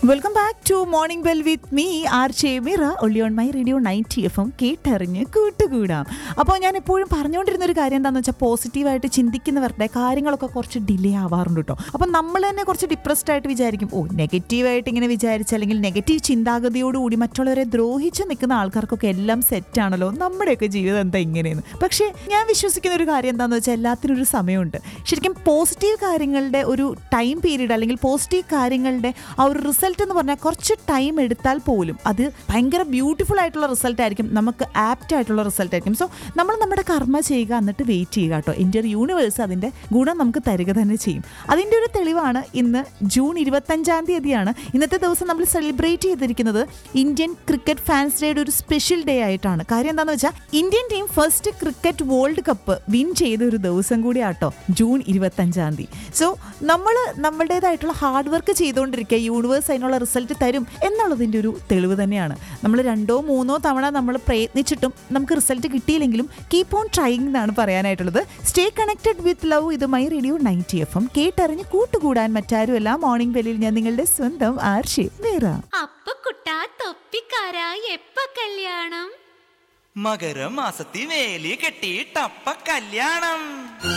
welcome back to morning bell with me R ചേമിറ ഒള്ളി on my radio ninety F M കേട്ടറിഞ്ഞ് കൂട്ടുകൂടാം അപ്പോൾ ഞാൻ എപ്പോഴും പറഞ്ഞുകൊണ്ടിരുന്ന ഒരു കാര്യം എന്താണെന്ന് വെച്ചാൽ പോസിറ്റീവായിട്ട് ചിന്തിക്കുന്നവരുടെ കാര്യങ്ങളൊക്കെ കുറച്ച് ഡിലേ ആവാറുണ്ട് കേട്ടോ അപ്പം നമ്മൾ തന്നെ കുറച്ച് ഡിപ്രസ്ഡ് ആയിട്ട് വിചാരിക്കും ഓ നെഗറ്റീവായിട്ട് ഇങ്ങനെ വിചാരിച്ച് അല്ലെങ്കിൽ നെഗറ്റീവ് ചിന്താഗതിയോടുകൂടി മറ്റുള്ളവരെ ദ്രോഹിച്ച് നിൽക്കുന്ന ആൾക്കാർക്കൊക്കെ എല്ലാം സെറ്റാണല്ലോ നമ്മുടെയൊക്കെ ജീവിതം എന്താ ഇങ്ങനെയെന്ന് പക്ഷേ ഞാൻ വിശ്വസിക്കുന്ന ഒരു കാര്യം എന്താണെന്ന് വെച്ചാൽ എല്ലാത്തിനും ഒരു സമയമുണ്ട് ശരിക്കും പോസിറ്റീവ് കാര്യങ്ങളുടെ ഒരു ടൈം പീരീഡ് അല്ലെങ്കിൽ പോസിറ്റീവ് കാര്യങ്ങളുടെ ആ ഒരു റിസൾട്ട് എന്ന് പറഞ്ഞാൽ കുറച്ച് ടൈം എടുത്താൽ പോലും അത് ഭയങ്കര ബ്യൂട്ടിഫുൾ ആയിട്ടുള്ള റിസൾട്ട് ആയിരിക്കും നമുക്ക് ആപ്റ്റ് ആയിട്ടുള്ള റിസൾട്ട് ആയിരിക്കും സോ നമ്മൾ നമ്മുടെ കർമ്മ ചെയ്യുക എന്നിട്ട് വെയിറ്റ് ചെയ്യുക കേട്ടോ എൻ്റെ ഒരു യൂണിവേഴ്സ് അതിൻ്റെ ഗുണം നമുക്ക് തരിക തന്നെ ചെയ്യും അതിൻ്റെ ഒരു തെളിവാണ് ഇന്ന് ജൂൺ ഇരുപത്തഞ്ചാം തീയതിയാണ് ഇന്നത്തെ ദിവസം നമ്മൾ സെലിബ്രേറ്റ് ചെയ്തിരിക്കുന്നത് ഇന്ത്യൻ ക്രിക്കറ്റ് ഫാൻസ് ഡേയുടെ ഒരു സ്പെഷ്യൽ ഡേ ആയിട്ടാണ് കാര്യം എന്താണെന്ന് വെച്ചാൽ Indian team first cricket world cup win ചെയ്ത ഒരു ദിവസം കൂടി ആട്ടോ ജൂൺ ഇരുപത്തഞ്ചാം തീയതി സോ നമ്മൾ നമ്മളുടേതായിട്ടുള്ള ഹാർഡ് വർക്ക് ചെയ്തുകൊണ്ടിരിക്കുക യൂണിവേഴ്സ് അതിനുള്ള റിസൾട്ട് തരും എന്നുള്ളതിൻ്റെ ഒരു തെളിവ് തന്നെയാണ് നമ്മൾ രണ്ടോ മൂന്നോ തവണ നമ്മൾ പ്രയത്നിച്ചിട്ടും നമുക്ക് റിസൾട്ട് കിട്ടിയില്ലെങ്കിലും കീപ്പ് ഓൺ ട്രൈങ് എന്നാണ് പറയാനായിട്ടുള്ളത് സ്റ്റേ കണക്റ്റഡ് വിത്ത് ലവ് ഇത് my radio ninety F M കേട്ടറിഞ്ഞ് കൂട്ടുകൂടാൻ മറ്റാരുമല്ല മോർണിംഗ് ബെല്ലിൽ ഞാൻ നിങ്ങളുടെ സ്വന്തം ആർഷി വേറ അപ്പ കുട്ടാ തൊപ്പിക്കാരാ എപ്പ കല്യാണം മകരമാസത്തി വേലി കെട്ടിയിട്ടപ്പ കല്യാണം